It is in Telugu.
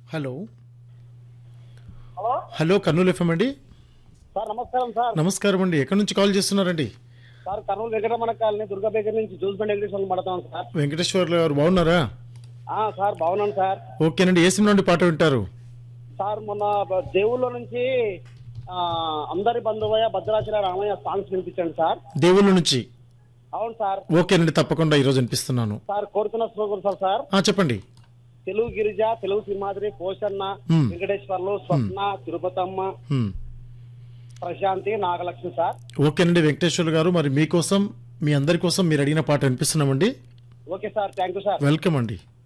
Hello hello hello Kurnool FM అండి సార్ నమస్కారం సార్ నమస్కారం అండి ఎక్కడి నుంచి కాల్ చేస్తున్నారండి sir Kurnool Venkataramana colony Durga baker నుంచి జూస్మెంట్ వెంకటేశ్వరం పడతాం సార్ వెంకటేశ్వర్లు గారు బాగున్నారా ఆ, సార్ బాగున్నాను సార్ ఓకేనండి ఏ సినిమా నుండి పాట వింటారు సార్ మొన్న బ- దేవుళ్ళ నుంచి ఆ, అందరి బంధువయ్య భద్రాచల రామయ్య సాంగ్స్ వినిపించండి సార్ దేవుళ్ళ నుంచి అవును సార్ ఓకేనండి తప్పకుండా ఈరోజు వినిపిస్తున్నాను సార్ కోరుతున్న శ్లోకం సార్ సార్ ఆ, చెప్పండి తెలుగు గిరిజ తెలుగు సింహాద్రి పోషన్న Hmm. వెంకటేశ్వర్లు స్వప్న తిరుపతమ్మ హ్మ్. ప్రశాంతి నాగలక్ష్మి సార్ ఓకేనండి వెంకటేశ్వర్లు గారు మరి మీకోసం మీ అందరి కోసం మీరు అడిగిన పాట వినిపిస్తున్నామండి okay sir thank you sir welcome అండి